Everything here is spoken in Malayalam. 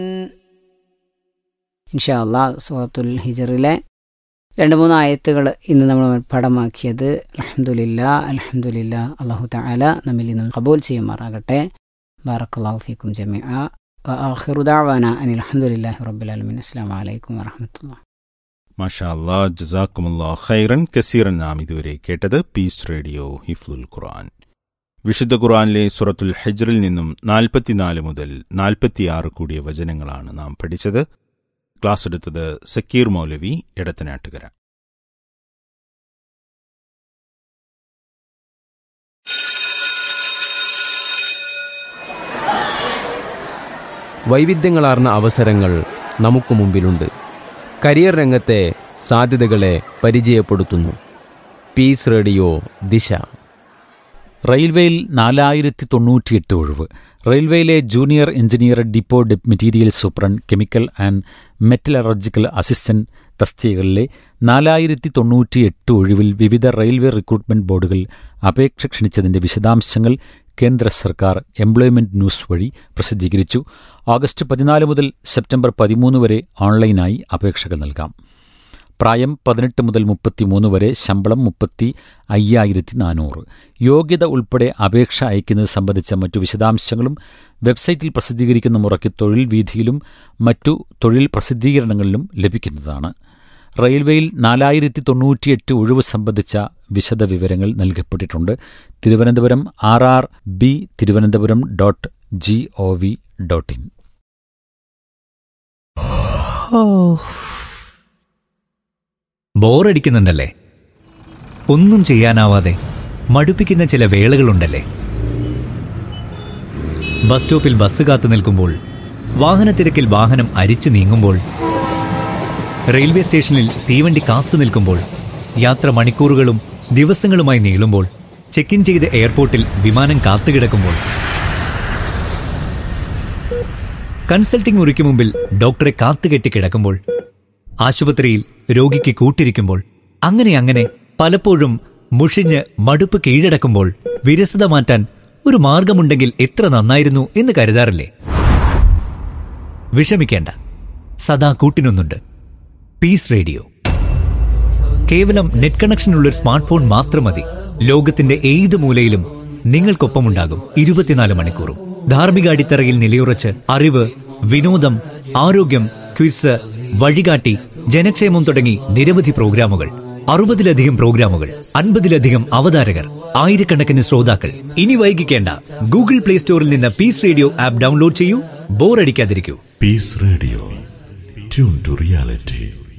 ഇൻഷാ അള്ളാ സൂറത്തുൽ ഹിജറിലെ രണ്ട് മൂന്ന് ആയത്തുകൾ ഇന്ന് നമ്മൾ പടമാക്കിയത് അലഹമുല്ല അലഹമുല്ല അള്ളാഹു തആല നമ്മിൽ നിന്നും കബൂൽ ചെയ്യുമാറാകട്ടെ ബാറക്കല്ലാഹു ഫീക്കും ജമീഅ ആഖിറുദാവാന അനിൽ അലഹമുല്ലാഹി റബ്ബുലാലമിൻ അസ്സാം വലൈക്കും വറഹമത്തുള്ള മാഷാ അല്ലാ ജസാക്കുമുല്ലാ ഖൈറൻ കസീറൻ നാം ഇതുവരെ കേട്ടത് പീസ് റേഡിയോ ഹിഫ്ലുൽ ഖുർആൻ വിശുദ്ധ ഖുർആനിലെ സുറത്തുൽ ഹജ്റിൽ നിന്നും നാൽപ്പത്തിനാല് മുതൽ നാൽപ്പത്തിയാറ് കൂടിയ വചനങ്ങളാണ് നാം പഠിച്ചത് ക്ലാസ് എടുത്തത് സക്കീർ മൗലവി എടത്തനാട്ടുകര വൈവിധ്യങ്ങളാർന്ന അവസരങ്ങൾ നമുക്ക് മുമ്പിലുണ്ട് കരിയർ രംഗത്തെ സാധ്യതകളെ പരിചയപ്പെടുത്തുന്നു പീസ് റേഡിയോ ദിശ റെയിൽവേയിൽ നാലായിരത്തി തൊണ്ണൂറ്റിയെട്ട് ഒഴിവ് റെയിൽവേയിലെ ജൂനിയർ എഞ്ചിനീയർ ഡിപ്പോ ഡെപ് material superintendent chemical and metallurgical assistant തസ്തികകളിലെ നാലായിരത്തി തൊണ്ണൂറ്റിയെട്ട് ഒഴിവിൽ വിവിധ റെയിൽവേ റിക്രൂട്ട്മെന്റ് ബോർഡുകൾ അപേക്ഷ ക്ഷണിച്ചതിന്റെ വിശദാംശങ്ങൾ കേന്ദ്ര സർക്കാർ എംപ്ലോയ്മെന്റ് ന്യൂസ് വഴി പ്രസിദ്ധീകരിച്ചു ഓഗസ്റ്റ് പതിനാല് മുതൽ സെപ്റ്റംബർ പതിമൂന്ന് വരെ ഓൺലൈനായി അപേക്ഷകൾ നൽകാം പ്രായം പതിനെട്ട് മുതൽ മുപ്പത്തിമൂന്ന് വരെ ശമ്പളം മുപ്പത്തി അയ്യായിരത്തി നാനൂറ് യോഗ്യത ഉൾപ്പെടെ അപേക്ഷ അയക്കുന്നത് സംബന്ധിച്ച മറ്റു വിശദാംശങ്ങളും വെബ്സൈറ്റിൽ പ്രസിദ്ധീകരിക്കുന്ന മുറയ്ക്ക് തൊഴിൽ വീഥിയിലും മറ്റു തൊഴിൽ പ്രസിദ്ധീകരണങ്ങളിലും ലഭിക്കുന്നതാണ് റെയിൽവേയിൽ നാലായിരത്തി തൊണ്ണൂറ്റിയെട്ട് ഒഴിവ് സംബന്ധിച്ച വിശദ വിവരങ്ങൾ നൽകപ്പെട്ടിട്ടുണ്ട് Thiruvananthapuram R R B Thiruvananthapuram dot G O V dot in ബോറടിക്കുന്നുണ്ടല്ലേ ഒന്നും ചെയ്യാനാവാതെ മടുപ്പിക്കുന്ന ചില വേളകളുണ്ടല്ലേ ബസ് സ്റ്റോപ്പിൽ ബസ് കാത്തു നിൽക്കുമ്പോൾ വാഹനത്തിരക്കിൽ വാഹനം അരിച്ചു നീങ്ങുമ്പോൾ റെയിൽവേ സ്റ്റേഷനിൽ തീവണ്ടി കാത്തു നിൽക്കുമ്പോൾ യാത്ര മണിക്കൂറുകളും ദിവസങ്ങളുമായി നീളുമ്പോൾ ചെക്ക് ഇൻ ചെയ്ത് എയർപോർട്ടിൽ വിമാനം കാത്തുകിടക്കുമ്പോൾ കൺസൾട്ടിംഗ് മുറിക്ക് മുമ്പിൽ ഡോക്ടറെ കാത്തുകെട്ടി കിടക്കുമ്പോൾ ആശുപത്രിയിൽ രോഗിക്ക് കൂട്ടിരിക്കുമ്പോൾ അങ്ങനെ അങ്ങനെ പലപ്പോഴും മുഷിഞ്ഞ് മടുപ്പ് കീഴടക്കുമ്പോൾ വിരസത മാറ്റാൻ ഒരു മാർഗമുണ്ടെങ്കിൽ എത്ര നന്നായിരുന്നു എന്ന് കരുതാറില്ലേ വിഷമിക്കേണ്ട സദാ കൂട്ടിനൊന്നുണ്ട് പീസ് റേഡിയോ കേവലം നെറ്റ് കണക്ഷനുള്ള ഒരു സ്മാർട്ട് ഫോൺ മാത്രം മതി ലോകത്തിന്റെ ഏത് മൂലയിലും നിങ്ങൾക്കൊപ്പമുണ്ടാകും ഇരുപത്തിനാല് മണിക്കൂറും ധാർമ്മിക അടിത്തറയിൽ നിലയുറച്ച് അറിവ് വിനോദം ആരോഗ്യം ക്വിസ് വഴികാട്ടി ജനക്ഷേമം തുടങ്ങി നിരവധി പ്രോഗ്രാമുകൾ അറുപതിലധികം പ്രോഗ്രാമുകൾ അൻപതിലധികം അവതാരകർ ആയിരക്കണക്കിന് ശ്രോതാക്കൾ ഇനി വൈകിക്കേണ്ട ഗൂഗിൾ പ്ലേ സ്റ്റോറിൽ നിന്ന് പീസ് റേഡിയോ ആപ്പ് ഡൗൺലോഡ് ചെയ്യൂ ബോറടിക്കാതിരിക്കൂ Peace Radio. Tune to reality.